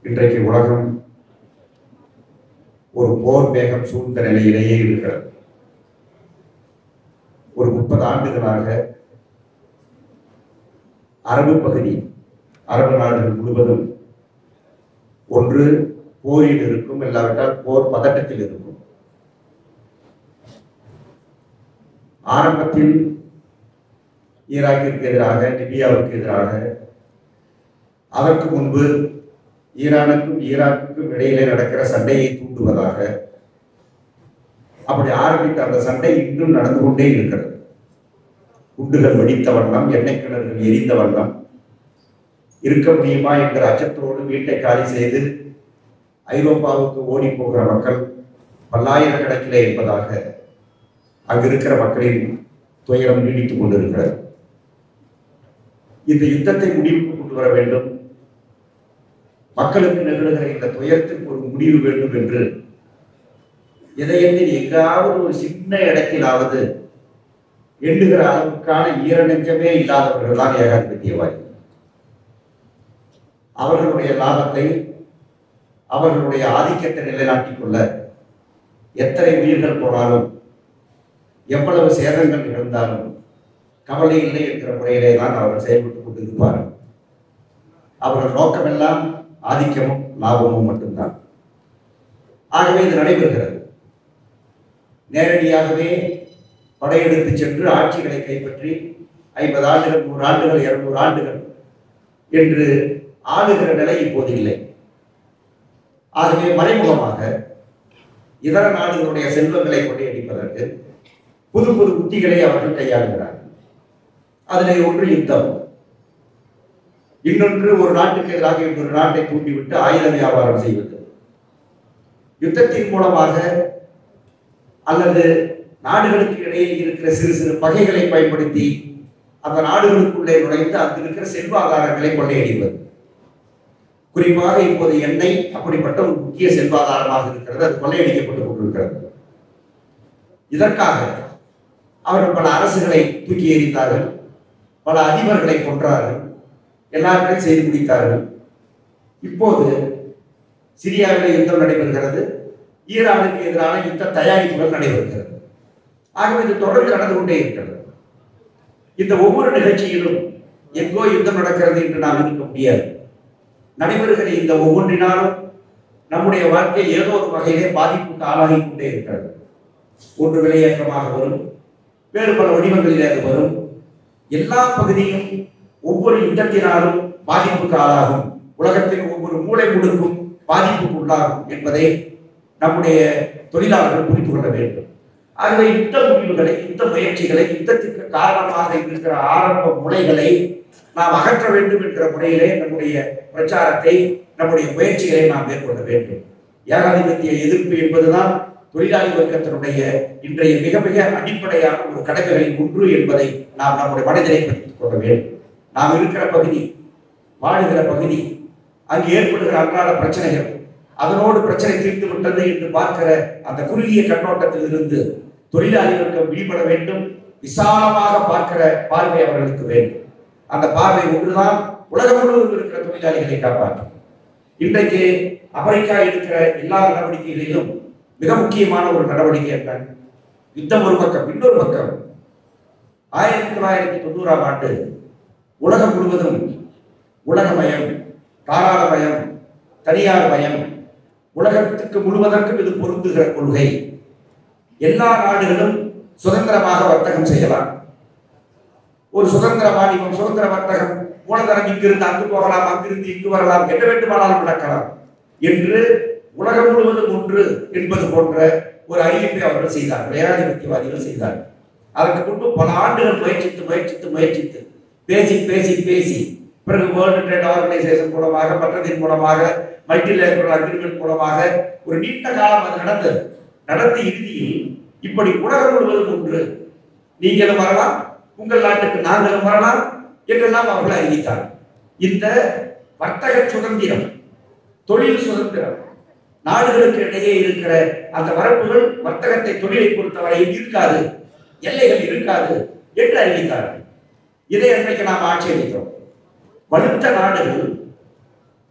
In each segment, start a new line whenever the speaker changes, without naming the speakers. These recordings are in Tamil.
இன்றைக்கு உலகம் ஒரு போர் வேகம் சூழ்ந்த நிலையிலேயே இருக்கிறது ஒரு முப்பது ஆண்டுகளாக அரபு பகுதி அரபு நாடுகள் முழுவதும் ஒன்று போரில் இருக்கும் இல்லாவிட்டால் போர் பதட்டத்தில் இருக்கும் ஆரம்பத்தில் ஈராக்கிற்கு எதிராக லிபியாவுக்கு எதிராக அதற்கு முன்பு ஈரானுக்கும் ஈராக்குக்கும் இடையிலே நடக்கிற சண்டையை தூண்டுவதாக அப்படி ஆரம்பித்த அந்த சண்டை இன்னும் நடந்து கொண்டே இருக்கிறது குண்டுகள் வெடித்த வண்ணம் எண்ணெய் கிணறுகள் எரிந்த வண்ணம் இருக்க முடியுமா என்கிற அச்சத்தோடு வீட்டை காலி செய்து ஐரோப்பாவுக்கு ஓடி போகிற மக்கள் பல்லாயிரக்கணக்கிலே என்பதாக அங்கு இருக்கிற மக்களின் துயரம் நீடித்துக் கொண்டிருக்கிறது இந்த யுத்தத்தை முடிவுக்கு கொண்டு வர வேண்டும் மக்களுக்கு நிகழ்கிற இந்த துயரத்திற்கு ஒரு முடிவு வேண்டும் என்று எதையெந்தில் எங்காவது ஒரு சின்ன இடத்திலாவது எண்ணுகிற அளவுக்கான ஈரநெஞ்சமே இல்லாதவர்கள் தான் ஏகாதிபத்தியவாதி அவர்களுடைய லாபத்தை அவர்களுடைய ஆதிக்கத்தை நிலைநாட்டிக் கொள்ள எத்தனை உயிர்கள் போனாலும் எவ்வளவு சேதங்கள் நிகழ்ந்தாலும் கவலை இல்லை என்கிற முறையிலே தான் அவர்கள் செயல்பட்டுக் கொண்டிருப்பார்கள் அவர்கள் நோக்கமெல்லாம் ஆதிக்கமும் லாபமும் மட்டும்தான் ஆகவே இது நடைபெறுகிறது நேரடியாகவே படையெடுத்து சென்று ஆட்சிகளை கைப்பற்றி ஐம்பது ஆண்டுகள் நூறு ஆண்டுகள் இருநூறு ஆண்டுகள் என்று ஆளுகிற நிலை இப்போது இல்லை ஆகவே மறைமுகமாக இதர நாடுகளுடைய செல்வங்களை கொள்ளையடிப்பதற்கு புது புது உத்திகளை அவர்கள் கையாளுகிறார்கள் அதிலே ஒன்று யுத்தம் இன்னொன்று ஒரு நாட்டுக்கு எதிராக இன்னொரு நாட்டை தூண்டிவிட்டு ஆயுத வியாபாரம் செய்வது யுத்தத்தின் மூலமாக அல்லது நாடுகளுக்கு இடையே இருக்கிற சிறு சிறு பகைகளை பயன்படுத்தி அந்த நாடுகளுக்குள்ளே நுழைந்து அங்கு இருக்கிற செல்வாதாரங்களை கொள்ளையடிப்பது குறிப்பாக இப்போது எண்ணெய் அப்படிப்பட்ட ஒரு முக்கிய செல்வாதாரமாக இருக்கிறது அது கொள்ளையடிக்கப்பட்டுக் கொண்டிருக்கிறது இதற்காக அவர்கள் பல அரசுகளை தூக்கி எறிந்தார்கள் பல அதிபர்களை கொன்றார்கள் எல்லாத்தையும் செய்து முடித்தார்கள் இப்போது சிரியாவிலே யுத்தம் நடைபெறுகிறது ஈரானுக்கு எதிரான யுத்த தயாரிப்புகள் நடைபெறுகிறது ஆகவே இது தொடர்ந்து நடந்து கொண்டே இருக்கிறது இந்த ஒவ்வொரு நிகழ்ச்சியிலும் எங்கோ யுத்தம் நடக்கிறது என்று நாம் இருக்க முடியாது நடைபெறுகிற இந்த ஒவ்வொன்றினாலும் நம்முடைய வாழ்க்கை ஏதோ ஒரு வகையிலே பாதிப்புக்கு ஆளாகி கொண்டே இருக்கிறது ஒன்று விலையேற்றமாக வரும் வேறு பல வடிவங்களிலே அது வரும் எல்லா பகுதியும் ஒவ்வொரு யுத்தத்தினாலும் பாதிப்புக்கு ஆளாகும் உலகத்தின் ஒவ்வொரு மூளை முடுக்கும் பாதிப்புக்கு உள்ளாகும் என்பதை நம்முடைய தொழிலாளர்கள் புரிந்து கொள்ள வேண்டும் ஆகவே யுத்த முடிவுகளை யுத்த முயற்சிகளை யுத்தத்திற்கு காரணமாக இருக்கிற ஆரம்ப முனைகளை நாம் அகற்ற வேண்டும் என்கிற முறையிலே நம்முடைய பிரச்சாரத்தை நம்முடைய முயற்சிகளை நாம் மேற்கொள்ள வேண்டும் ஏகாதிபத்திய எதிர்ப்பு என்பதுதான் தொழிலாளி வர்க்கத்தினுடைய இன்றைய மிக மிக அடிப்படையான ஒரு கடமைகளின் ஒன்று என்பதை நாம் நம்முடைய மனதிலே பதித்துக் கொள்ள வேண்டும் நாம் இருக்கிற பகுதி வாழுகிற பகுதி அங்கு ஏற்படுகிற அன்றாட பிரச்சனைகள் அதனோடு பிரச்சனை தீர்த்து விட்டது என்று பார்க்கிற அந்த குறுகிய கண்ணோட்டத்தில் இருந்து தொழிலாளி வர்க்கம் விழிபட வேண்டும் விசாலமாக பார்க்கிற பார்வை அவர்களுக்கு வேண்டும் அந்த பார்வை ஒன்றுதான் உலகம் முழுவதும் இருக்கிற தொழிலாளிகளை காப்பாற்றும் இன்றைக்கு அமெரிக்கா இருக்கிற எல்லா நடவடிக்கைகளிலும் மிக முக்கியமான ஒரு நடவடிக்கை என்ன யுத்தம் ஒரு பக்கம் இன்னொரு பக்கம் ஆயிரத்தி தொள்ளாயிரத்தி தொண்ணூறாம் ஆண்டு உலகம் முழுவதும் உலகமயம் தாராளமயம் தனியார் மயம் உலகத்துக்கு முழுவதற்கும் இது பொருந்துகிற கொள்கை எல்லா நாடுகளும் சுதந்திரமாக வர்த்தகம் செய்யலாம் ஒரு சுதந்திர வாணிபம் சுதந்திர வர்த்தகம் மூலதனம் இங்கிருந்து அங்கு போகலாம் அங்கிருந்து இங்கு வரலாம் என்ன வேண்டுமானாலும் நடக்கலாம் என்று உலகம் முழுவதும் ஒன்று என்பது போன்ற ஒரு அறிவிப்பை அவர்கள் செய்தார்கள் ஏகாதிபத்தியவாதிகள் செய்தார்கள் அதற்கு முன்பு பல ஆண்டுகள் முயற்சித்து முயற்சித்து முயற்சித்து பேசி பேசி பேசி பிறகு வேர்ல்டு ட்ரேட் ஆர்கனைசேஷன் மூலமாக மற்றதின் மூலமாக மல்டிலேட்டரல் அக்ரிமெண்ட் மூலமாக ஒரு நீண்ட காலம் அது நடந்தது நடந்த இறுதியில் இப்படி உலகம் முழுவதும் ஒன்று நீங்களும் வரலாம் உங்கள் நாட்டுக்கு நாங்களும் வரலாம் என்றெல்லாம் அவர்கள் அறிவித்தார் இந்த வர்த்தக சுதந்திரம் தொழில் சுதந்திரம் நாடுகளுக்கு இடையே இருக்கிற அந்த வரப்புகள் வர்த்தகத்தை தொழிலை பொறுத்தவரையில் இருக்காது எல்லைகள் இருக்காது என்று அறிவித்தார்கள் இதை அன்றைக்கு நாம் ஆட்சேபித்தோம் வலுத்த நாடுகள்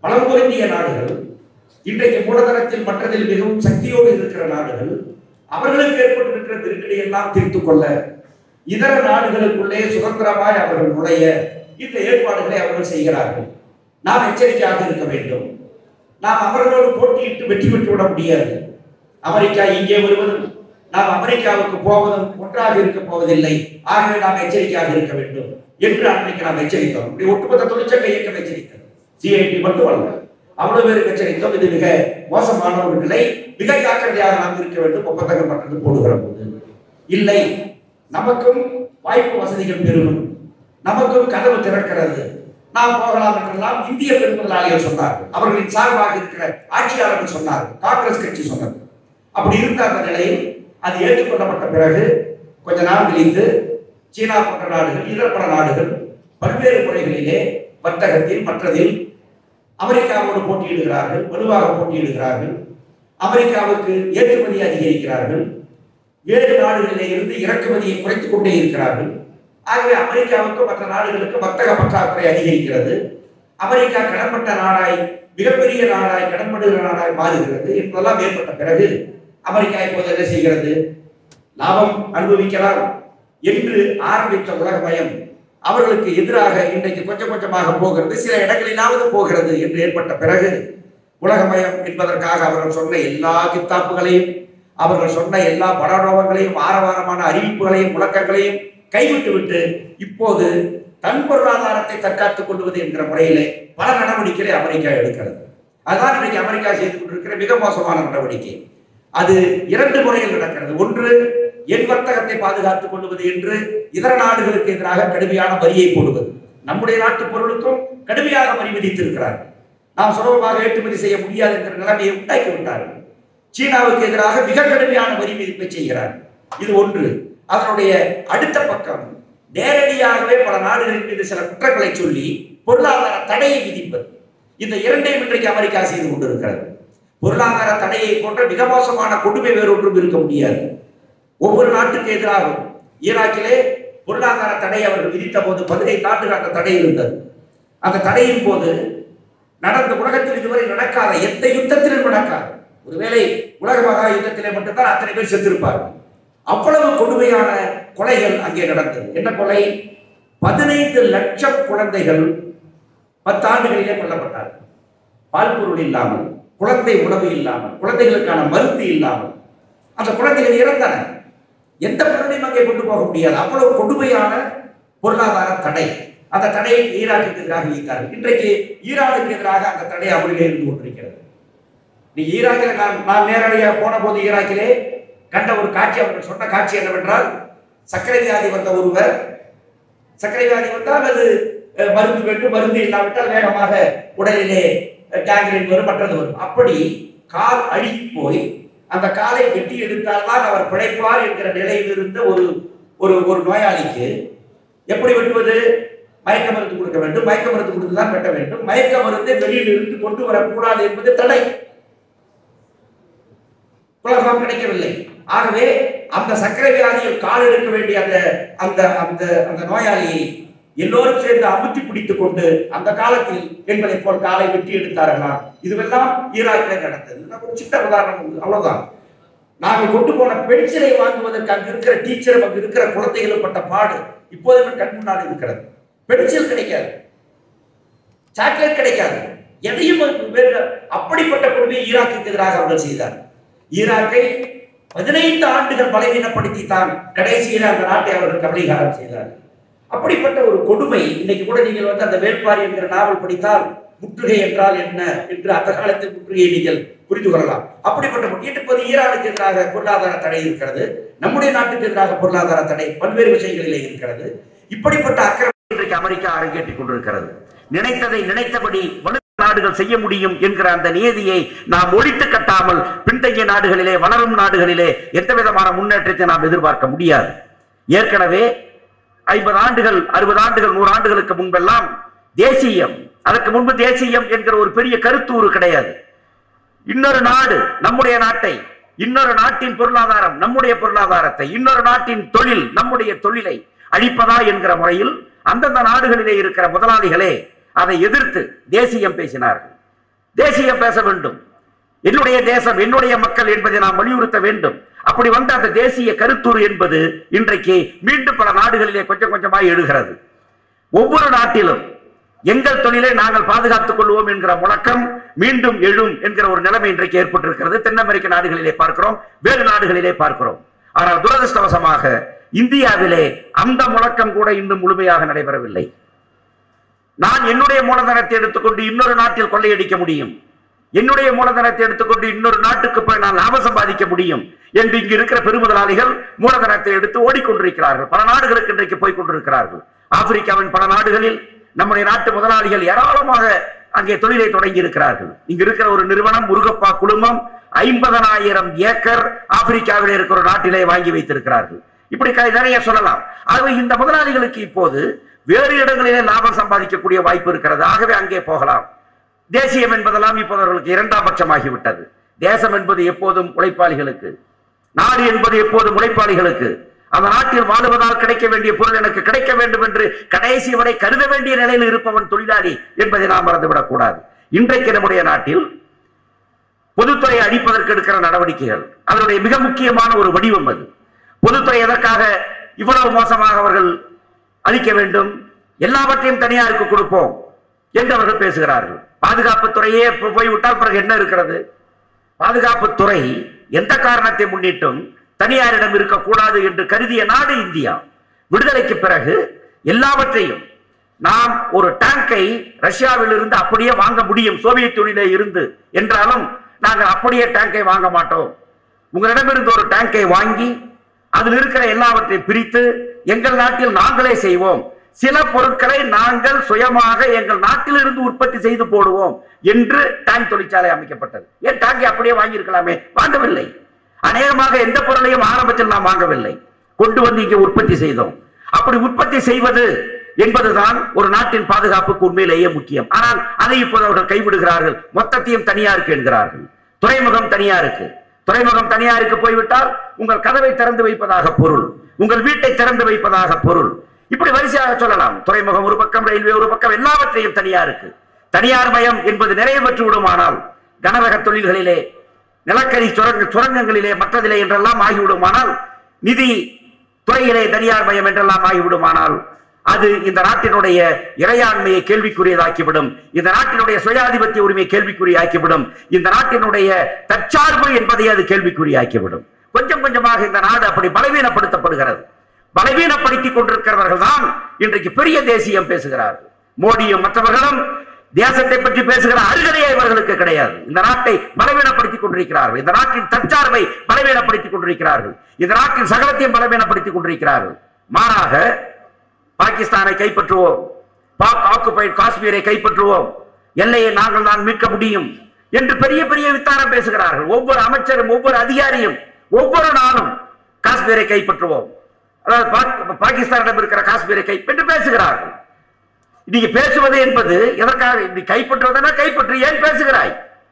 பலம் பொருந்திய நாடுகள் இன்றைக்கு மூலதனத்தில் மற்றதில் மிகவும் சக்தியோடு இருக்கிற நாடுகள் அவர்களுக்கு ஏற்பட்டிருக்கிற நெருக்கடி எல்லாம் தீர்த்துக் கொள்ள இதர நாடுகளுக்குள்ளே சுதந்திரமாய் அவர்கள் நுழைய இந்த ஏற்பாடுகளை அவர்கள் செய்கிறார்கள் நாம் எச்சரிக்கையாக இருக்க வேண்டும் நாம் அவர்களோடு போட்டியிட்டு வெற்றி பெற்று விட முடியாது அமெரிக்கா இங்கே வருவதும் நாம் அமெரிக்காவுக்கு போவதும் ஒன்றாக இருக்க போவதில்லை ஆகவே நாம் எச்சரிக்கையாக இருக்க வேண்டும் என்று அன்றைக்கு நாம் எச்சரித்தோம் இப்படி ஒட்டுமொத்த தொழிற்சங்க இயக்கம் எச்சரித்தது சிஐடி மட்டுமல்ல அவ்வளவு பேருக்கு எச்சரித்தோம் இது மிக மோசமான ஒரு நிலை மிக ஜாக்கிரதையாக நாம் இருக்க வேண்டும் ஒப்பந்தங்கள் மற்றது போடுகிற போது இல்லை நமக்கும் வாய்ப்பு வசதிகள் பெருகும் நமக்கும் கதவு திறக்கிறது நாம் போகலாம் என்றெல்லாம் இந்திய பெருமுதலாளிகள் சொன்னார்கள் அவர்களின் சார்பாக இருக்கிற ஆட்சியாளர்கள் சொன்னார்கள் காங்கிரஸ் கட்சி சொன்னது அப்படி இருந்த அந்த நிலையில் அது ஏற்றுக்கொள்ளப்பட்ட பிறகு கொஞ்ச நாள் கழித்து சீனா போன்ற நாடுகள் இதர பல நாடுகள் பல்வேறு முறைகளிலே வர்த்தகத்தில் மற்றதில் அமெரிக்காவோடு போட்டியிடுகிறார்கள் வலுவாக போட்டியிடுகிறார்கள் அமெரிக்காவுக்கு ஏற்றுமதி அதிகரிக்கிறார்கள் வேறு நாடுகளிலே இருந்து இறக்குமதியை குறைத்துக் கொண்டே இருக்கிறார்கள் ஆகவே அமெரிக்காவுக்கு மற்ற நாடுகளுக்கு வர்த்தக பற்றாக்குறை அதிகரிக்கிறது அமெரிக்கா கடன்பட்ட நாடாய் மிகப்பெரிய நாடாய் கடன்படுகிற நாடாய் மாறுகிறது என்பதெல்லாம் ஏற்பட்ட பிறகு அமெரிக்கா இப்போது என்ன செய்கிறது லாபம் அனுபவிக்கலாம் என்று ஆரம்பித்த உலகமயம் அவர்களுக்கு எதிராக இன்றைக்கு கொஞ்சம் கொஞ்சமாக போகிறது சில இடங்களிலாவது போகிறது என்று ஏற்பட்ட பிறகு உலகமயம் என்பதற்காக அவர்கள் சொன்ன எல்லா கித்தாப்புகளையும் அவர்கள் சொன்ன எல்லா படநோகங்களையும் ஆரவாரமான அறிவிப்புகளையும் முழக்கங்களையும் கைவிட்டு விட்டு இப்போது தன் பொருளாதாரத்தை தற்காத்துக் கொள்வது என்கிற முறையிலே பல நடவடிக்கைகளை அமெரிக்கா எடுக்கிறது அதுதான் இன்றைக்கு அமெரிக்கா செய்து கொண்டிருக்கிற மிக மோசமான நடவடிக்கை அது இரண்டு முறையில் நடக்கிறது ஒன்று என் வர்த்தகத்தை பாதுகாத்துக் கொள்வது என்று இதர நாடுகளுக்கு எதிராக கடுமையான வரியை போடுவது நம்முடைய நாட்டு பொருளுக்கும் கடுமையாக வரி விதித்திருக்கிறார் நாம் சுலபமாக ஏற்றுமதி செய்ய முடியாது என்கிற நிலைமையை உண்டாக்கி விட்டார்கள் சீனாவுக்கு எதிராக மிக கடுமையான வரி விதிப்பை செய்கிறார் இது ஒன்று அதனுடைய அடுத்த பக்கம் நேரடியாகவே பல நாடுகளின் மீது சில குற்றங்களை சொல்லி பொருளாதார தடையை விதிப்பது இந்த இரண்டையும் இன்றைக்கு அமெரிக்கா செய்து கொண்டிருக்கிறது பொருளாதார தடையை போன்ற மிக மோசமான கொடுமை வேறொன்றும் இருக்க முடியாது ஒவ்வொரு நாட்டுக்கு எதிராகவும் ஈராக்கிலே பொருளாதார தடை அவர்கள் விதித்த போது பதினைந்து ஆண்டுகள் அந்த தடை இருந்தது அந்த தடையின் போது நடந்த உலகத்தில் இதுவரை நடக்காத எந்த யுத்தத்திலும் நடக்காது ஒருவேளை உலக மகா யுத்தத்திலே மட்டும்தான் அத்தனை பேர் செத்திருப்பார்கள் அவ்வளவு கொடுமையான கொலைகள் அங்கே நடந்தது என்ன கொலை பதினைந்து லட்சம் குழந்தைகள் பத்தாண்டுகளிலே கொல்லப்பட்டார்கள் பால் பொருள் இல்லாமல் குழந்தை உணவு இல்லாமல் குழந்தைகளுக்கான மருந்து இல்லாமல் அந்த குழந்தைகள் இறந்தன எந்த பொருளையும் அங்கே கொண்டு போக முடியாது அவ்வளவு கொடுமையான பொருளாதார தடை அந்த தடையை ஈரானுக்கு எதிராக வைத்தார்கள் இன்றைக்கு ஈரானுக்கு எதிராக அந்த தடை அமலிலே இருந்து கொண்டிருக்கிறது நீ ஈராக்கில் நான் நான் நேரடியாக போன போது ஈராக்கிலே கண்ட ஒரு காட்சி அவர்கள் சொன்ன காட்சி என்னவென்றால் சர்க்கரை வியாதி வந்த ஒருவர் சர்க்கரை வியாதி வந்தால் அது அஹ், மருந்து வேண்டும் மருந்து இல்லாவிட்டால் வேகமாக உடலிலே டேங்கரின் வரும் மற்றது வரும் அப்படி கால் அழுகி போய் அந்த காலை வெட்டி எடுத்தால்தான் அவர் பிழைப்பார் என்கிற நிலையில் இருந்த ஒரு ஒரு ஒரு நோயாளிக்கு எப்படி வெட்டுவது மயக்க மருந்து கொடுக்க வேண்டும் மயக்க மருந்து கொடுத்து தான் வெட்ட வேண்டும் மயக்க மருந்தை வெளியில் இருந்து கொண்டு வரக்கூடாது என்பது தடை குலகம் கிடைக்கவில்லை ஆகவே அந்த சர்க்கரை வியாதியில் கால் எடுக்க வேண்டிய அந்த அந்த அந்த அந்த நோயாளியை எல்லோரும் சேர்ந்து அமுத்தி பிடித்துக் கொண்டு அந்த காலத்தில் என்பதை போல் காலை வெட்டி எடுத்தார்களாம் இதுவெல்லாம் ஈராக்கிலே நடந்தது நான் ஒரு சின்ன உதாரணம் உண்டு, அவ்வளவுதான் நாங்கள் கொண்டு போன பென்சிலை வாங்குவதற்கு அங்கு இருக்கிற டீச்சரும் அங்கு இருக்கிற குழந்தைகளும் பட்ட பாடு இப்போதுமே கண் முன்னால் இருக்கிறது பென்சில் கிடைக்காது சாக்லேட் கிடைக்காது எதையும் அது வேறு- அப்படிப்பட்ட கொடுமையை ஈராக்குக்கு எதிராக அவர்கள் செய்தார் ஈராக்கை பதினைந்து ஆண்டுகள் பலவீனப்படுத்தி தான் கடைசியில் அந்த நாட்டை அவர்கள் கபலீகாரம் செய்தார் அப்படிப்பட்ட ஒரு கொடுமை இன்னைக்கு கூட நீங்கள் வந்து அந்த வேட்பாரி என்கிற நாவல் படித்தால் முற்றுகை என்றால் என்ன என்று அந்த காலத்தில் முற்றுகையை நீங்கள் புரிந்து கொள்ளலாம் அப்படிப்பட்ட முற்றுகை இப்போது ஈரானுக்கு எதிராக பொருளாதார தடை இருக்கிறது நம்முடைய நாட்டுக்கு எதிராக பொருளாதார தடை பல்வேறு விஷயங்களிலே இருக்கிறது இப்படிப்பட்ட அக்கிரமம் இன்றைக்கு அமெரிக்கா அரங்கேற்றிக் கொண்டிருக்கிறது நினைத்ததை நினைத்தபடி வலு நாடுகள் செய்ய முடியும் என்கிற அந்த நியதியை நாம் ஒழித்து கட்டாமல் பின்தங்கிய நாடுகளிலே வளரும் நாடுகளிலே எந்த விதமான முன்னேற்றத்தை நாம் எதிர்பார்க்க முடியாது ஏற்கனவே ஐம்பது ஆண்டுகள் அறுபது ஆண்டுகள் நூறு ஆண்டுகளுக்கு முன்பெல்லாம் தேசியம் அதற்கு முன்பு தேசியம் என்கிற ஒரு பெரிய கருத்தூறு கிடையாது இன்னொரு நாடு நம்முடைய நாட்டை இன்னொரு நாட்டின் பொருளாதாரம் நம்முடைய பொருளாதாரத்தை இன்னொரு நாட்டின் தொழில் நம்முடைய தொழிலை அழிப்பதா என்கிற முறையில் அந்தந்த நாடுகளிலே இருக்கிற முதலாளிகளே அதை எதிர்த்து தேசியம் பேசினார்கள்
தேசியம் பேச வேண்டும் என்னுடைய தேசம் என்னுடைய மக்கள் என்பதை நாம் வலியுறுத்த வேண்டும் அப்படி வந்த அந்த தேசிய கருத்துரு என்பது இன்றைக்கு மீண்டும் பல நாடுகளிலே கொஞ்சம் கொஞ்சமாய் எழுகிறது ஒவ்வொரு நாட்டிலும் எங்கள் தொழிலை நாங்கள் பாதுகாத்துக் கொள்வோம் என்கிற முழக்கம் மீண்டும் எழும் என்கிற ஒரு நிலைமை இன்றைக்கு ஏற்பட்டிருக்கிறது தென் அமெரிக்க நாடுகளிலே பார்க்கிறோம் வேறு நாடுகளிலே பார்க்கிறோம் ஆனால் துரதிருஷ்டவசமாக இந்தியாவிலே அந்த முழக்கம் கூட இன்னும் முழுமையாக நடைபெறவில்லை நான் என்னுடைய மூலதனத்தை எடுத்துக்கொண்டு இன்னொரு நாட்டில் கொள்ளையடிக்க முடியும் என்னுடைய மூலதனத்தை எடுத்துக்கொண்டு இன்னொரு நாட்டுக்கு போய் நான் லாபம் சம்பாதிக்க முடியும் என்று இங்கு இருக்கிற பெருமுதலாளிகள் மூலதனத்தை எடுத்து ஓடிக்கொண்டிருக்கிறார்கள் பல நாடுகளுக்கு இன்றைக்கு போய் கொண்டிருக்கிறார்கள் ஆப்பிரிக்காவின் பல நாடுகளில் நம்முடைய நாட்டு முதலாளிகள் ஏராளமாக அங்கே தொழிலை தொடங்கி இருக்கிறார்கள் இங்கு இருக்கிற ஒரு நிறுவனம் முருகப்பா குழுமம் ஐம்பதனாயிரம் ஏக்கர் ஆப்பிரிக்காவில் இருக்கிற ஒரு நாட்டிலே வாங்கி வைத்திருக்கிறார்கள் இப்படி க- நிறைய சொல்லலாம் ஆகவே இந்த முதலாளிகளுக்கு இப்போது வேறு இடங்களிலே லாபம் சம்பாதிக்கக்கூடிய வாய்ப்பு இருக்கிறது ஆகவே அங்கே போகலாம் தேசியம் என்பதெல்லாம் இப்போது அவர்களுக்கு இரண்டாம் பட்சமாகிவிட்டது தேசம் என்பது எப்போதும் உழைப்பாளிகளுக்கு நாடு என்பது எப்போதும் உழைப்பாளிகளுக்கு அந்த நாட்டில் வாழுவதால் கிடைக்க வேண்டிய பொருள் எனக்கு கிடைக்க வேண்டும் என்று கடைசி வரை கருத வேண்டிய நிலையில் இருப்பவன் தொழிலாளி என்பதை நாம் மறந்துவிடக் கூடாது இன்றைக்கு நம்முடைய நாட்டில் பொதுத்துறை அழிப்பதற்கு எடுக்கிற நடவடிக்கைகள் அதனுடைய மிக முக்கியமான ஒரு வடிவம் அது பொதுத்துறை எதற்காக இவ்வளவு மோசமாக அவர்கள் அளிக்க வேண்டும் எல்லாவற்றையும் தனியாருக்கு கொடுப்போம் என்று அவர்கள் பேசுகிறார்கள் பாதுகாப்புத்துறையே போ- போய்விட்டால் பிறகு என்ன இருக்கிறது பாதுகாப்புத்துறை எந்த காரணத்தை முன்னிட்டும் தனியாரிடம் இருக்கக்கூடாது என்று கருதிய நாடு இந்தியா விடுதலைக்கு பிறகு எல்லாவற்றையும் நாம் ஒரு டேங்கை ரஷ்யாவில் இருந்து அப்படியே வாங்க முடியும் சோவியத் யூனியனிலே இருந்து என்றாலும் நாங்கள் அப்படியே டேங்கை வாங்க மாட்டோம் உங்களிடமிருந்து ஒரு டேங்கை வாங்கி அதில் இருக்கிற எல்லாவற்றையும் பிரித்து எங்கள் நாட்டில் நாங்களே செய்வோம் சில பொருட்களை நாங்கள் சுயமாக எங்கள் நாட்டிலிருந்து உற்பத்தி செய்து போடுவோம் என்று டேங்க் தொழிற்சாலை அமைக்கப்பட்டது ஏன் டேங்கை அப்படியே வாங்கியிருக்கலாமே வாங்கவில்லை அநேகமாக எந்த பொருளையும் ஆரம்பத்தில் நாம் வாங்கவில்லை கொண்டு வந்து இங்கே உற்பத்தி செய்தோம் அப்படி உற்பத்தி செய்வது என்பதுதான் ஒரு நாட்டின் பாதுகாப்புக்கு உண்மையிலேயே முக்கியம் ஆனால் அதை இப்போது அவர்கள் கைவிடுகிறார்கள் மொத்தத்தையும் தனியாருக்கு என்கிறார்கள் துறைமுகம் தனியாருக்கு துறைமுகம் தனியாருக்கு போய்விட்டால் உங்கள் கதவை திறந்து வைப்பதாக பொருள் உங்கள் வீட்டை திறந்து வைப்பதாக பொருள் இப்படி வரிசையாக சொல்லலாம் துறைமுகம் ஒரு பக்கம் ரயில்வே ஒரு பக்கம் எல்லாவற்றையும் தனியாருக்கு தனியார் மயம் என்பது நிறைவு பெற்று விடுமானால் கனரக தொழில்களிலே நிலக்கரி சுரங்க சுரங்கங்களிலே மற்றதிலே என்றெல்லாம் ஆகிவிடுமானால் நிதி துறையிலே தனியார் மயம் என்றெல்லாம் ஆகிவிடுமானால் அது இந்த நாட்டினுடைய இறையாண்மையை கேள்விக்குரியதாக்கிவிடும் இந்த நாட்டினுடைய சுயாதிபத்திய உரிமையை கேள்விக்குறியாக்கிவிடும் இந்த நாட்டினுடைய தற்சார்பு என்பதை அது கேள்விக்குறியாக்கிவிடும் கொஞ்சம் கொஞ்சமாக இந்த நாடு அப்படி பலவீனப்படுத்தப்படுகிறது பலவீனப்படுத்திக் கொண்டிருக்கிறவர்கள் தான் இன்றைக்கு பெரிய தேசியம் பேசுகிறார்கள் மோடியும் மற்றவர்களும் தேசத்தை பற்றி பேசுகிற அருகதையே இவர்களுக்கு கிடையாது இந்த நாட்டை பலவீனப்படுத்திக் கொண்டிருக்கிறார்கள் இந்த நாட்டின் தற்சார்பை பலவீனப்படுத்திக் கொண்டிருக்கிறார்கள் இந்த நாட்டின் சகலத்தையும் பலவீனப்படுத்திக் கொண்டிருக்கிறார்கள் மாறாக பாகிஸ்தானை கைப்பற்றுவோம் பாக் ஆக்குபைட் காஷ்மீரை கைப்பற்றுவோம் எல்லையை நாங்கள் தான் மீட்க முடியும் என்று பெரிய பெரிய வித்தாரம் பேசுகிறார்கள் ஒவ்வொரு அமைச்சரும் ஒவ்வொரு அதிகாரியும் ஒவ்வொரு நாளும் காஷ்மீரை கைப்பற்றுவோம் அதாவது பாக்- பாகிஸ்தானிடம் இருக்கிற காஷ்மீரை கை என்று பேசுகிறார்கள் நீங்க பேசுவது என்பது எதற்காக நீ கைப்பற்றுவதனா கைப்பற்றி ஏன் பேசுகிறாய்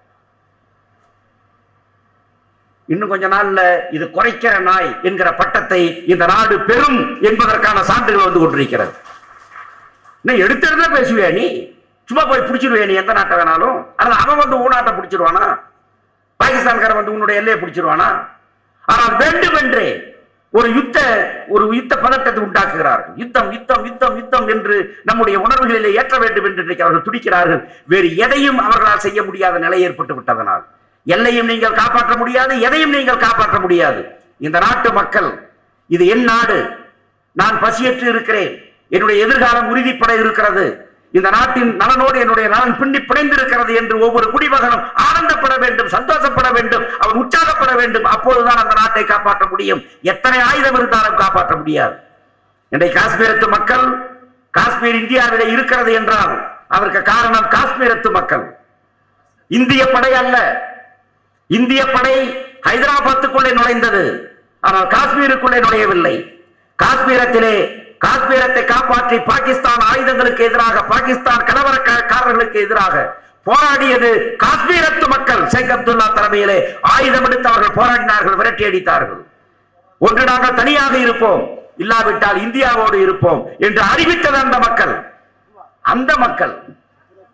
இன்னும் கொஞ்ச நாள்ல இது குறைக்கிற நாய் என்கிற பட்டத்தை இந்த நாடு பெறும் என்பதற்கான சான்றுகள் வந்து கொண்டிருக்கிறது நீ எடுத்துருந்தா பேசுவியா நீ சும்மா போய் பிடிச்சிருவியா நீ எந்த நாட்டை வேணாலும் அல்லது அவன் வந்து உன் நாட்டை பிடிச்சிருவானா பாகிஸ்தான்காரன் வந்து உன்னுடைய எல்லையை பிடிச்சிருவானா ஆனால் வேண்டுமென்றே ஒரு யுத்த ஒரு யுத்த பதட்டத்தை உண்டாக்குகிறார்கள் யுத்தம் யுத்தம் யுத்தம் யுத்தம் என்று நம்முடைய உணர்வுகளிலே ஏற்ற வேண்டும் என்று இன்றைக்கு அவர்கள் துடிக்கிறார்கள் வேறு எதையும் அவர்களால் செய்ய முடியாத நிலை ஏற்பட்டு விட்டதனால் எல்லையும் நீங்கள் காப்பாற்ற முடியாது எதையும் நீங்கள் காப்பாற்ற முடியாது இந்த நாட்டு மக்கள் இது என் நாடு நான் பசியற்று இருக்கிறேன் என்னுடைய எதிர்காலம் உறுதிப்பட இருக்கிறது இந்த நாட்டின் நலனோடு என்னுடைய நலன் பின்னி பிணைந்திருக்கிறது என்று ஒவ்வொரு குடிமகனும் ஆனந்தப்பட வேண்டும் சந்தோஷப்பட வேண்டும் அவன் உற்சாகப்பட வேண்டும் அப்போதுதான் அந்த நாட்டை காப்பாற்ற முடியும் எத்தனை ஆயுதம் இருந்தாலும் காப்பாற்ற முடியாது இன்றைக்கு காஷ்மீரத்து மக்கள் காஷ்மீர் இந்தியாவிலே இருக்கிறது என்றால் அதற்கு காரணம் காஷ்மீரத்து மக்கள் இந்திய படை அல்ல இந்திய படை ஹைதராபாத்துக்குள்ளே நுழைந்தது ஆனால் காஷ்மீருக்குள்ளே நுழையவில்லை காஷ்மீரத்திலே காஷ்மீரத்தை காப்பாற்றி பாகிஸ்தான் ஆயுதங்களுக்கு எதிராக பாகிஸ்தான் கலவரக்காரர்களுக்கு எதிராக போராடியது காஷ்மீரத்து மக்கள் ஷேக் அப்துல்லா தலைமையிலே ஆயுதம் எடுத்து அவர்கள் போராடினார்கள் விரட்டி அடித்தார்கள் ஒன்று நாங்கள் தனியாக இருப்போம் இல்லாவிட்டால் இந்தியாவோடு இருப்போம் என்று அறிவித்தது அந்த மக்கள் அந்த மக்கள்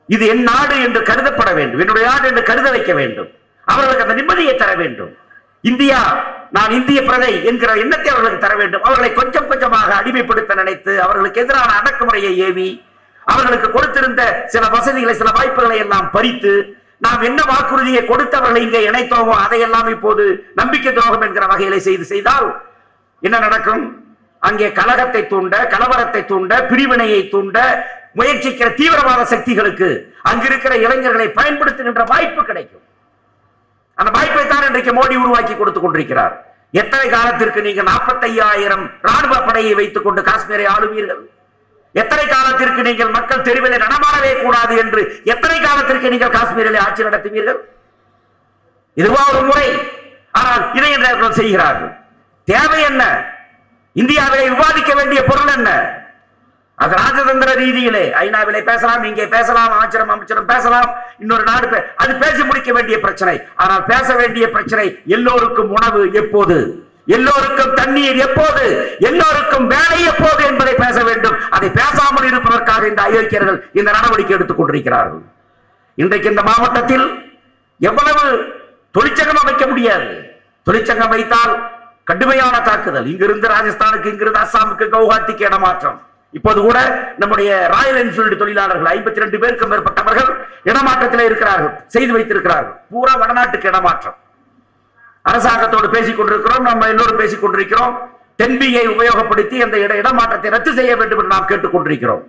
இது என் நாடு என்று கருதப்பட வேண்டும் என்னுடைய நாடு என்று கருத வைக்க வேண்டும் அவர்களுக்கு அந்த நிம்மதியை தர வேண்டும் இந்தியா நான் இந்திய பிரதை என்கிற எண்ணத்தை அவர்களுக்கு தர வேண்டும் அவர்களை கொஞ்சம் கொஞ்சமாக அடிமைப்படுத்த நினைத்து அவர்களுக்கு எதிரான அடக்குமுறையை ஏவி அவர்களுக்கு கொடுத்திருந்த சில வசதிகளை சில வாய்ப்புகளை எல்லாம் பறித்து நாம் என்ன வாக்குறுதியை கொடுத்தவர்களை இங்கே இணைத்தோமோ அதையெல்லாம் இப்போது நம்பிக்கை துரோகம் என்கிற வகையிலே செய்து செய்தால் என்ன நடக்கும் அங்கே கலகத்தை தூண்ட கலவரத்தை தூண்ட பிரிவினையை தூண்ட முயற்சிக்கிற தீவிரவாத சக்திகளுக்கு அங்கிருக்கிற இளைஞர்களை பயன்படுத்துகின்ற வாய்ப்பு கிடைக்கும் அந்த வாய்ப்பை தான் இன்றைக்கு மோடி உருவாக்கி கொடுத்துக் கொண்டிருக்கிறார் எத்தனை காலத்திற்கு நீங்க 45000 ராணுவ படையை வைத்துக் கொண்டு காஷ்மீரை ஆளுவீர்கள் எத்தனை காலத்திற்கு நீங்கள் மக்கள் தெருவில் நடமாடவே கூடாது என்று எத்தனை காலத்திற்கு நீங்கள் காஷ்மீரில் ஆட்சி நடத்துவீர்கள் இதுவா ஒரு முறை ஆனால் இதை இன்று அவர்கள் செய்கிறார்கள் தேவை என்ன இந்தியாவிலே விவாதிக்க வேண்டிய பொருள் என்ன அது ராஜதந்திர ரீதியிலே ஐநாவிலே பேசலாம் இங்கே பேசலாம் ஆச்சரம் அமைச்சரும் பேசலாம் இன்னொரு நாடு பே- அது பேசி முடிக்க வேண்டிய பிரச்சனை ஆனால் பேச வேண்டிய பிரச்சனை எல்லோருக்கும் உணவு எப்போது எல்லோருக்கும் தண்ணீர் எப்போது எல்லோருக்கும் வேலை எப்போது என்பதை பேச வேண்டும் அதை பேசாமல் இருப்பதற்காக இந்த அயோக்கியர்கள் இந்த நடவடிக்கை எடுத்துக் கொண்டிருக்கிறார்கள் இன்றைக்கு இந்த மாவட்டத்தில் எவ்வளவு தொழிற்சங்கம் அமைக்க முடியாது தொழிற்சங்கம் வைத்தால் கடுமையான தாக்குதல் இங்கிருந்து ராஜஸ்தானுக்கு இங்கிருந்து அஸ்ஸாமுக்கு கவுஹாத்திக்கு இடமாற்றம் இப்போது கூட நம்முடைய ராயல் என்ஃபீல்டு தொழிலாளர்கள் ஐம்பத்தி ரெண்டு பேருக்கும் மேற்பட்டவர்கள் இடமாற்றத்தில் இருக்கிறார்கள் செய்து வைத்திருக்கிறார்கள் பூரா வடநாட்டுக்கு இடமாற்றம் அரசாங்கத்தோடு பேசிக் கொண்டிருக்கிறோம் நம்ம எல்லோரும் பேசிக் கொண்டிருக்கிறோம் தென்பியை உபயோகப்படுத்தி அந்த இட இடமாற்றத்தை ரத்து செய்ய வேண்டும் என்று நாம் கேட்டுக் கொண்டிருக்கிறோம்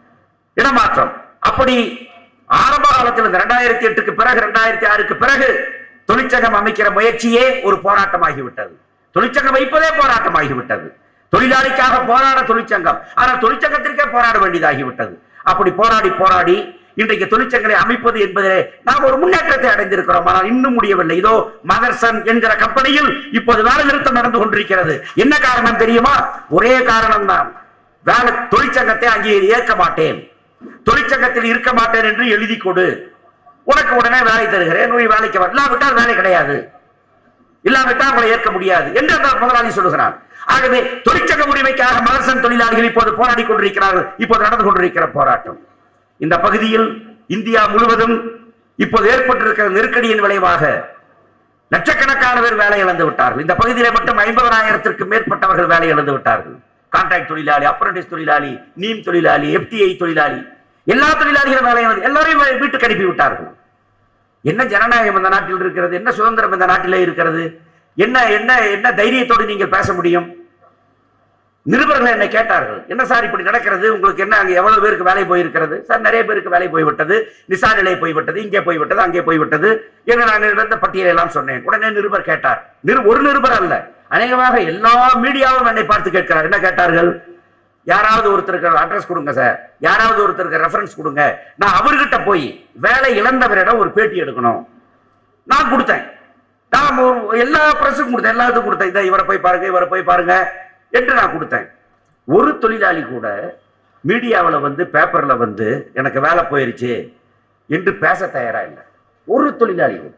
இடமாற்றம் அப்படி ஆரம்ப காலத்தில் இந்த ரெண்டாயிரத்தி எட்டுக்கு பிறகு ரெண்டாயிரத்தி ஆறுக்கு பிறகு தொழிற்சங்கம் அமைக்கிற முயற்சியே ஒரு போராட்டமாகிவிட்டது தொழிற்சங்கம் வைப்பதே போராட்டமாகிவிட்டது தொழிலாளிக்காக போராட தொழிற்சங்கம் ஆனால் தொழிற்சங்கத்திற்கே போராட வேண்டியதாகிவிட்டது அப்படி போராடி போராடி இன்றைக்கு தொழிற்சங்கங்களை அமைப்பது என்பதிலே நாம் ஒரு முன்னேற்றத்தை அடைந்திருக்கிறோம் ஆனால் இன்னும் முடியவில்லை இதோ மதர்சன் என்கிற கம்பெனியில் இப்போது வேலை நிறுத்தம் நடந்து கொண்டிருக்கிறது என்ன காரணம் தெரியுமா ஒரே காரணம் தான் வேலை தொழிற்சங்கத்தை அங்கே ஏற்க மாட்டேன் தொழிற்சங்கத்தில் இருக்க மாட்டேன் என்று எழுதி கொடு உனக்கு உடனே வேலை தருகிறேன் நீ வேலைக்கு வர இல்லாவிட்டால் வேலை கிடையாது இல்லாவிட்டால் உங்களை ஏற்க முடியாது என்று அந்த முதலாளி சொல்லுகிறார் ஆகவே தொழிற்சங்க உரிமைக்காக மதர்சன் தொழிலாளிகள் இப்போது போராடி கொண்டிருக்கிறார்கள் இப்போது நடந்து கொண்டிருக்கிற போராட்டம் இந்த பகுதியில் இந்தியா முழுவதும் இப்போது ஏற்பட்டிருக்கிற நெருக்கடியின் விளைவாக லட்சக்கணக்கான பேர் வேலை இழந்து விட்டார்கள் இந்த பகுதியிலே மட்டும் ஐம்பதனாயிரத்திற்கு மேற்பட்டவர்கள் வேலை இழந்து விட்டார்கள் கான்ட்ராக்ட் தொழிலாளி அப்ரண்டிஸ் தொழிலாளி நீம் தொழிலாளி எஃப்டிஐ தொழிலாளி எல்லா தொழிலாளிகளும் வேலை இழந்து எல்லாரையும் வே- வீட்டுக்கு அனுப்பி விட்டார்கள் என்ன ஜனநாயகம் இந்த நாட்டில் இருக்கிறது என்ன சுதந்திரம் இந்த நாட்டிலே இருக்கிறது என்ன என்ன என்ன தைரியத்தோடு நீங்கள் பேச முடியும் நிருபர்கள் என்னை கேட்டார்கள் என்ன சார் இப்படி நடக்கிறது உங்களுக்கு என்ன அங்க எவ்வளவு பேருக்கு வேலை போயிருக்கிறது சார் நிறைய பேருக்கு வேலை போய்விட்டது நிசா நிலை போய்விட்டது இங்கே போய்விட்டது அங்கே போய்விட்டது என்று நான் இருந்த பட்டியலை எல்லாம் சொன்னேன் உடனே நிருபர் கேட்டார் நிரு ஒரு நிருபர் அல்ல அநேகமாக எல்லா மீடியாவும் என்னை பார்த்து கேட்கிறார் என்ன கேட்டார்கள் யாராவது ஒருத்தருக்கு அட்ரஸ் கொடுங்க சார் யாராவது ஒருத்தருக்கு ரெஃபரன்ஸ் கொடுங்க நான் அவர்கிட்ட போய் வேலை இழந்தவரிடம் ஒரு பேட்டி எடுக்கணும் நான் கொடுத்தேன் நான் ஒரு- எல்லா பிரஸுக்கும் கொடுத்தேன் எல்லாத்துக்கும் கொடுத்தேன் இதை இவரை போய் பாருங்க இவரை போய் பாருங்க என்று நான் கொடுத்தேன் ஒரு தொழிலாளி கூட மீடியாவில் வந்து பேப்பர்ல வந்து எனக்கு வேலை போயிருச்சு என்று பேச தயாரா இல்லை ஒரு தொழிலாளி கூட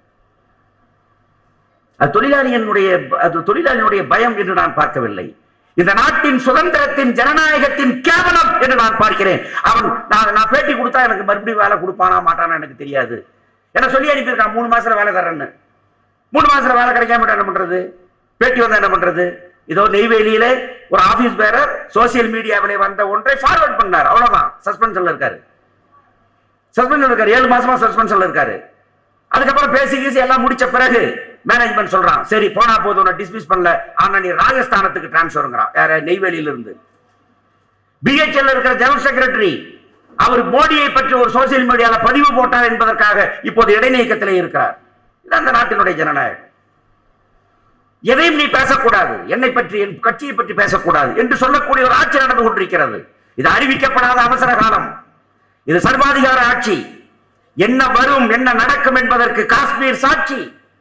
அது தொழிலாளியினுடைய அது தொழிலாளியினுடைய பயம் என்று நான் பார்க்கவில்லை இந்த நாட்டின் சுதந்திரத்தின் ஜனநாயகத்தின் கேவலம் என்று நான் பார்க்கிறேன் அவன் நான் நான் பேட்டி கொடுத்தா எனக்கு மறுபடியும் வேலை கொடுப்பானா மாட்டானா எனக்கு தெரியாது என்ன சொல்லி அனுப்பியிருக்கான் மூணு மாசத்துல வேலை தரேன்னு மூணு மாசத்துல வேலை கிடைக்காம விட்டா என்ன பண்றது பேட்டி வந்தா என்ன பண்றது இதோ நெய்வேலியில ஒரு ஆபீஸ் பேரர் சோசியல் மீடியாவிலே வந்த ஒன்றை ஃபார்வர்ட் பண்ணார் அவ்வளவுதான் சஸ்பென்ஷன்ல இருக்காரு சஸ்பென்ஷன் இருக்காரு ஏழு மாசமா சஸ்பென்ஷன்ல இருக்காரு அதுக்கப்புறம் பேசி கீசி எல்லாம் முடிச்ச பிறகு மேனேஜ்மெண்ட் சொல்றான் சரி போனா போதும் உன்னை டிஸ்மிஸ் பண்ணல ஆனா நீ ராஜஸ்தானத்துக்கு டிரான்ஸ்ஃபருங்கிறான் வேற நெய்வேலியில இருந்து பிஹெச்எல் இருக்கிற ஜெனரல் செக்ரட்டரி அவர் மோடியை பற்றி ஒரு சோசியல் மீடியால பதிவு போட்டார் என்பதற்காக இப்போது இடைநீக்கத்திலே இருக்கிறார் இது அந்த நாட்டினுடைய ஜனநாயகம் எதையும் நீ பேசக்கூடாது என்னை பற்றி என் கட்சியை பற்றி பேசக்கூடாது என்று சொல்லக்கூடிய ஒரு ஆட்சி நடந்து கொண்டிருக்கிறது இது அறிவிக்கப்படாத அவசர காலம் இது சர்வாதிகார ஆட்சி என்ன வரும் என்ன நடக்கும் என்பதற்கு காஷ்மீர் சாட்சி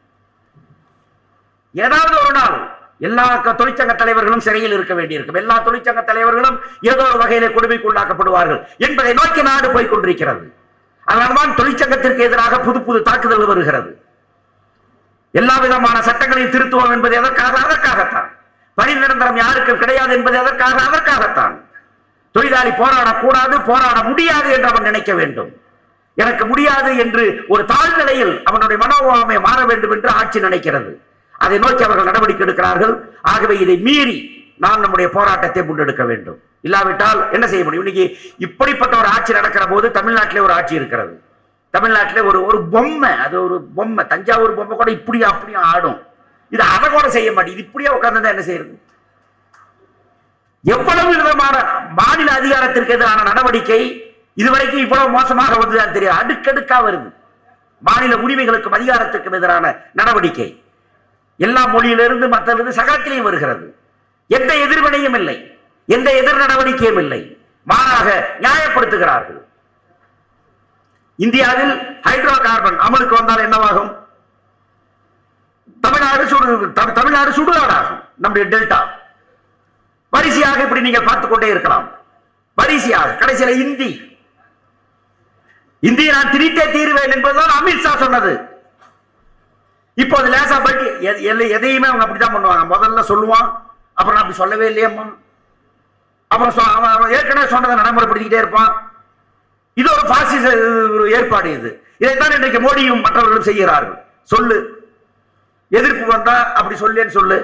ஏதாவது ஒரு நாள் எல்லா க- தொழிற்சங்க தலைவர்களும் சிறையில் இருக்க வேண்டியிருக்கும் எல்லா தொழிற்சங்க தலைவர்களும் ஏதோ ஒரு வகையிலே கொடுமைக்குள்ளாக்கப்படுவார்கள் என்பதை நோக்கி நாடு போய் கொண்டிருக்கிறது அதனால்தான் தொழிற்சங்கத்திற்கு எதிராக புது புது தாக்குதல் வருகிறது எல்லா விதமான சட்டங்களையும் திருத்துவோம் என்பது எதற்காக அதற்காகத்தான் பணி நிரந்தரம் யாருக்கும் கிடையாது என்பது எதற்காக அதற்காகத்தான் தொழிலாளி போராடக்கூடாது போராட முடியாது என்று அவன் நினைக்க வேண்டும் எனக்கு முடியாது என்று ஒரு தாழ்நிலையில் அவனுடைய மனோபாவமே மாற வேண்டும் என்று ஆட்சி நினைக்கிறது அதை நோக்கி அவர்கள் நடவடிக்கை எடுக்கிறார்கள் ஆகவே இதை மீறி நாம் நம்முடைய போராட்டத்தை முன்னெடுக்க வேண்டும் இல்லாவிட்டால் என்ன செய்ய முடியும் இன்னைக்கு இப்படிப்பட்ட ஒரு ஆட்சி நடக்கிற போது தமிழ்நாட்டிலே ஒரு ஆட்சி இருக்கிறது தமிழ்நாட்டிலே ஒரு ஒரு பொம்மை அது ஒரு பொம்மை தஞ்சாவூர் பொம்மை கூட இப்படியும் அப்படியும் ஆடும் இது அதை கூட செய்ய மாட்டேங்குது இப்படியே உட்கார்ந்து என்ன செய்யறது எவ்வளவு விதமான மாநில அதிகாரத்திற்கு எதிரான நடவடிக்கை இதுவரைக்கும் இவ்வளவு மோசமாக வந்ததுதான் தெரியாது அடுக்கடுக்கா வருது மாநில உரிமைகளுக்கும் அதிகாரத்துக்கும் எதிரான நடவடிக்கை எல்லா மொழியிலிருந்து மற்றதிலிருந்து சகலத்திலையும் வருகிறது எந்த எதிர்வினையும் இல்லை எந்த எதிர் நடவடிக்கையும் இல்லை மாறாக நியாயப்படுத்துகிறார்கள் இந்தியாவில் ஹைட்ரோ கார்பன் அமலுக்கு வந்தால் என்னவாகும் தமிழ்நாடு சுடு தமி- தமிழ்நாடு சுடுகாடாகும் நம்முடைய டெல்டா வரிசையாக இப்படி நீங்கள் பார்த்துக் கொண்டே இருக்கலாம் வரிசையாக கடைசியில இந்தி இந்தியை நான் திரித்தே தீருவேன் என்பதுதான் அமித்ஷா சொன்னது இப்போது லேசா பல்டி எ- எல்லை- எதையுமே அவங்க அப்படித்தான் பண்ணுவாங்க முதல்ல சொல்லுவான் அப்புறம் நான் அப்படி சொல்லவே இல்லையம்மா அப்புறம் சொ- அவன் அவன் ஏற்கனவே சொன்னதை நடைமுறைப்படுத்திக்கிட்டே இருப்பான் இது ஒரு பாசிச ஒரு ஏற்பாடு இது இதைத்தான் இன்றைக்கு மோடியும் மற்றவர்களும் செய்கிறார்கள் சொல்லு எதிர்ப்பு வந்தா அப்படி சொல்லேன்னு சொல்லு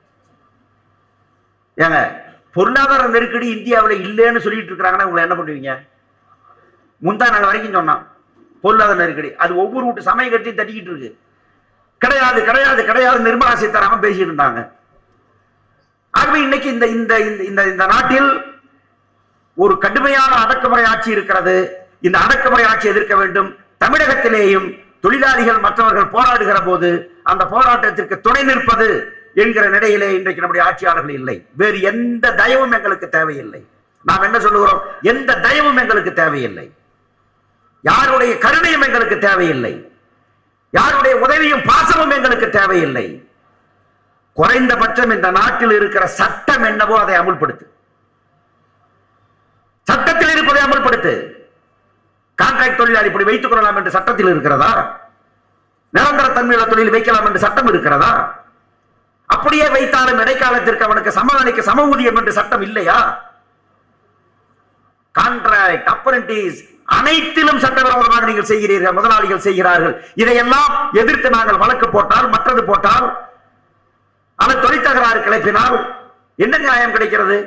ஏங்க பொருளாதார நெருக்கடி இந்தியாவில் இல்லைன்னு சொல்லிட்டு இருக்கிறாங்கன்னா உங்களை என்ன பண்ணுவீங்க முந்தா நாள் வரைக்கும் சொன்னான் பொருளாதார நெருக்கடி அது ஒவ்வொரு வீட்டு சமய கட்டி தட்டிக்கிட்டு இருக்கு கிடையாது கிடையாது கிடையாது நிர்மலா சீதாராமன் பேசிட்டு இருந்தாங்க ஆகவே இன்னைக்கு இந்த இந்த இந்த- இந்த இந்த நாட்டில் ஒரு கடுமையான அடக்குமுறை ஆட்சி இருக்கிறது இந்த அடக்குமுறை ஆட்சி எதிர்க்க வேண்டும் தமிழகத்திலேயும் தொழிலாளிகள் மற்றவர்கள் போராடுகிற போது அந்த போராட்டத்திற்கு துணை நிற்பது என்கிற நிலையிலே இன்றைக்கு நம்முடைய ஆட்சியாளர்கள் இல்லை வேறு எந்த தயவும் எங்களுக்கு தேவையில்லை நாம் என்ன சொல்லுகிறோம் எந்த தயவும் எங்களுக்கு தேவையில்லை யாருடைய கருணையும் எங்களுக்கு தேவையில்லை யாருடைய உதவியும் பாசமும் எங்களுக்கு தேவையில்லை குறைந்தபட்சம் இந்த நாட்டில் இருக்கிற சட்டம் என்னவோ அதை அமுல்படுத்து சட்டத்தில் இருப்பதை அமல்படுத்து கான்ட்ராக்ட் தொழிலாளி இப்படி வைத்துக் கொள்ளலாம் என்று சட்டத்தில் இருக்கிறதா நிரந்தர தன்மையுள்ள தொழில் வைக்கலாம் என்று சட்டம் இருக்கிறதா அப்படியே வைத்தாலும் இடைக்காலத்திற்கு அவனுக்கு சமநிலைக்கு சம ஊதியம் என்று சட்டம் இல்லையா கான்ட்ராக்ட் அப்ரண்டிஸ் அனைத்திலும் சட்டவிரோதமாக நீங்கள் செய்கிறீர்கள் முதலாளிகள் செய்கிறார்கள் இதையெல்லாம் எதிர்த்து நாங்கள் வழக்கு போட்டால் மற்றது போட்டால் அவர் தொழிற்தகராறு கிளப்பினால் என்ன நியாயம் கிடைக்கிறது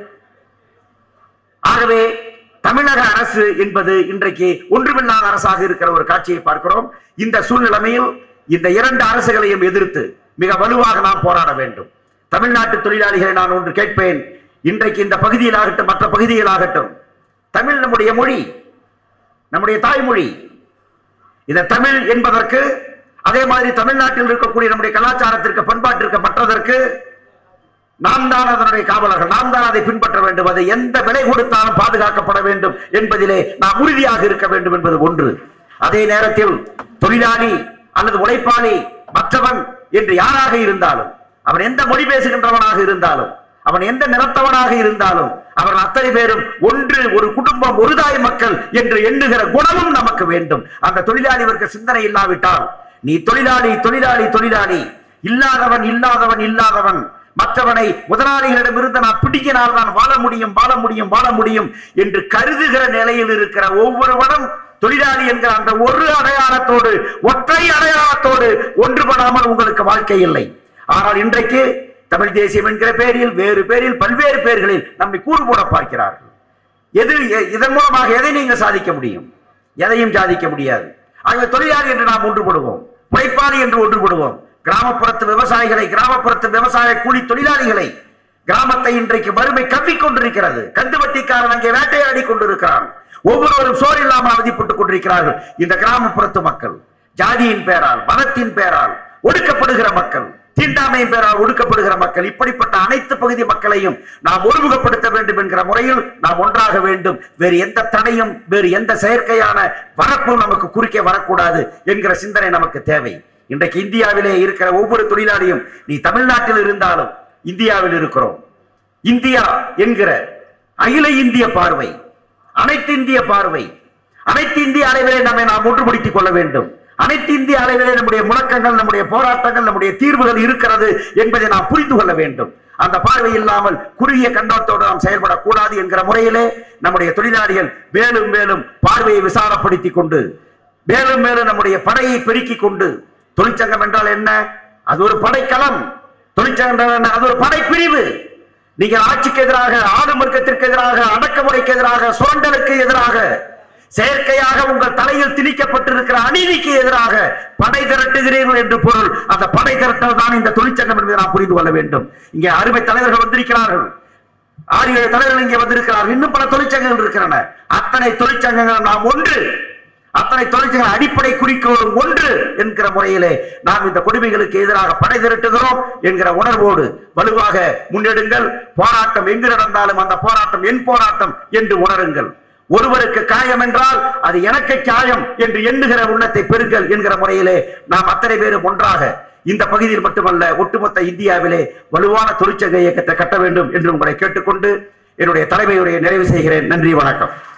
ஆகவே தமிழக அரசு என்பது இன்றைக்கு ஒன்றுமில்லாத அரசாக இருக்கிற ஒரு காட்சியை பார்க்கிறோம் இந்த சூழ்நிலைமையில் இந்த இரண்டு அரசுகளையும் எதிர்த்து மிக வலுவாக நாம் போராட வேண்டும் தமிழ்நாட்டு தொழிலாளிகளை நான் ஒன்று கேட்பேன் இன்றைக்கு இந்த பகுதியிலாகட்டும் மற்ற பகுதியிலாகட்டும் தமிழ் நம்முடைய மொழி நம்முடைய தாய்மொழி இந்த தமிழ் என்பதற்கு அதே மாதிரி தமிழ்நாட்டில் இருக்கக்கூடிய நம்முடைய கலாச்சாரத்திற்கு பண்பாட்டிற்கு மற்றதற்கு நாம் தான் அதனுடைய காவலர்கள் நாம் தான் அதை பின்பற்ற வேண்டும் அது எந்த விலை கொடுத்தாலும் பாதுகாக்கப்பட வேண்டும் என்பதிலே நாம் உறுதியாக இருக்க வேண்டும் என்பது ஒன்று அதே நேரத்தில் தொழிலாளி அல்லது உழைப்பாளி மற்றவன் என்று யாராக இருந்தாலும் அவன் எந்த மொழி பேசுகின்றவனாக இருந்தாலும் அவன் எந்த நிறத்தவனாக இருந்தாலும் அவர்கள் அத்தனை பேரும் ஒன்று ஒரு குடும்பம் ஒரு தாய் மக்கள் என்று எண்ணுகிற குணமும் நமக்கு வேண்டும் அந்த தொழிலாளி வர்க்க சிந்தனை இல்லாவிட்டால் நீ தொழிலாளி தொழிலாளி தொழிலாளி இல்லாதவன் இல்லாதவன் இல்லாதவன் மற்றவனை முதலாளிகளிடமிருந்து நான் பிடிக்கினால் தான் வாழ முடியும் வாழ முடியும் வாழ முடியும் என்று கருதுகிற நிலையில் இருக்கிற ஒவ்வொருவனும் தொழிலாளி என்கிற அந்த ஒரு அடையாளத்தோடு ஒற்றை அடையாளத்தோடு ஒன்றுபடாமல் உங்களுக்கு வாழ்க்கை இல்லை ஆனால் இன்றைக்கு தமிழ் தேசியம் என்கிற பெயரில் வேறு பேரில் பல்வேறு பேர்களில் நம்மை கூறு போட பார்க்கிறார்கள் எது எ- இதன் மூலமாக எதை நீங்கள் சாதிக்க முடியும் எதையும் சாதிக்க முடியாது ஆகவே தொழிலாளி என்று நாம் ஒன்றுபடுவோம் உழைப்பாளி என்று ஒன்றுபடுவோம் கிராமப்புறத்து விவசாயிகளை கிராமப்புறத்து விவசாய கூலி தொழிலாளிகளை கிராமத்தை இன்றைக்கு வறுமை கவ்விக் கொண்டிருக்கிறது கந்து வட்டிக்காரன் அங்கே வேட்டையாடி கொண்டிருக்கிறான் ஒவ்வொருவரும் சோறு இல்லாமல் அவதிப்பட்டுக் கொண்டிருக்கிறார்கள் இந்த கிராமப்புறத்து மக்கள் ஜாதியின் பெயரால் மதத்தின் பெயரால் ஒடுக்கப்படுகிற மக்கள் தீண்டாமையின் பெயரால் ஒடுக்கப்படுகிற மக்கள் இப்படிப்பட்ட அனைத்து பகுதி மக்களையும் நாம் ஒருமுகப்படுத்த வேண்டும் என்கிற முறையில் நாம் ஒன்றாக வேண்டும் வேறு எந்த தடையும் வேறு எந்த செயற்கையான வரப்பும் நமக்கு குறுக்கே வரக்கூடாது என்கிற சிந்தனை நமக்கு தேவை இன்றைக்கு இந்தியாவிலே இருக்கிற ஒவ்வொரு தொழிலாளியும் நீ தமிழ்நாட்டில் இருந்தாலும் இந்தியாவில் இருக்கிறோம் இந்தியா என்கிற அகில இந்திய பார்வை அனைத்து இந்திய பார்வை அனைத்து இந்திய அளவிலே நம்மை நாம் ஒன்றுபடுத்திக் கொள்ள வேண்டும் அனைத்து இந்திய அளவிலே நம்முடைய முழக்கங்கள் நம்முடைய போராட்டங்கள் நம்முடைய தீர்வுகள் இருக்கிறது என்பதை நாம் புரிந்து கொள்ள வேண்டும் அந்த பார்வை இல்லாமல் குறுகிய கண்ணோட்டோடு நாம் செயல்படக்கூடாது என்கிற முறையிலே நம்முடைய தொழிலாளிகள் மேலும் மேலும் பார்வையை விசாலப்படுத்திக் கொண்டு மேலும் மேலும் நம்முடைய படையை பெருக்கிக் கொண்டு தொழிற்சங்கம் என்றால் என்ன அது ஒரு படைக்களம் தொழிற்சங்கம் என்றால் என்ன அது ஒரு படைப்பிரிவு நீங்கள் ஆட்சிக்கு எதிராக ஆளும் வர்க்கத்திற்கு எதிராக அடக்குமுறைக்கு எதிராக சுரண்டலுக்கு எதிராக செயற்கையாக உங்கள் தலையில் திணிக்கப்பட்டிருக்கிற அநீதிக்கு எதிராக படை திரட்டுகிறீர்கள் என்று பொருள் அந்த படை திரட்டல் தான் இந்த தொழிற்சங்கம் என்பதை நாம் புரிந்து கொள்ள வேண்டும் இங்கே அருமை தலைவர்கள் வந்திருக்கிறார்கள் ஆறு ஏழு தலைவர்கள் இங்கே வந்திருக்கிறார்கள் இன்னும் பல தொழிற்சங்கங்கள் இருக்கின்றன அத்தனை தொழிற்சங்கங்கள் நாம் ஒன்று அத்தனை தொழிற்சங்க அடிப்படை குறிக்கோளும் ஒன்று என்கிற முறையிலே நாம் இந்த கொடுமைகளுக்கு எதிராக படை திரட்டுகிறோம் என்கிற உணர்வோடு வலுவாக முன்னெடுங்கள் போராட்டம் எங்கு நடந்தாலும் அந்த போராட்டம் என் போராட்டம் என்று உணருங்கள் ஒருவருக்கு காயம் என்றால் அது எனக்கு காயம் என்று எண்ணுகிற உள்ளத்தை பெறுங்கள் என்கிற முறையிலே நாம் அத்தனை பேரும் ஒன்றாக இந்த பகுதியில் மட்டுமல்ல ஒட்டுமொத்த இந்தியாவிலே வலுவான தொழிற்சங்க இயக்கத்தை கட்ட வேண்டும் என்று உங்களை கேட்டுக்கொண்டு என்னுடைய தலைமையுடைய நிறைவு செய்கிறேன் நன்றி வணக்கம்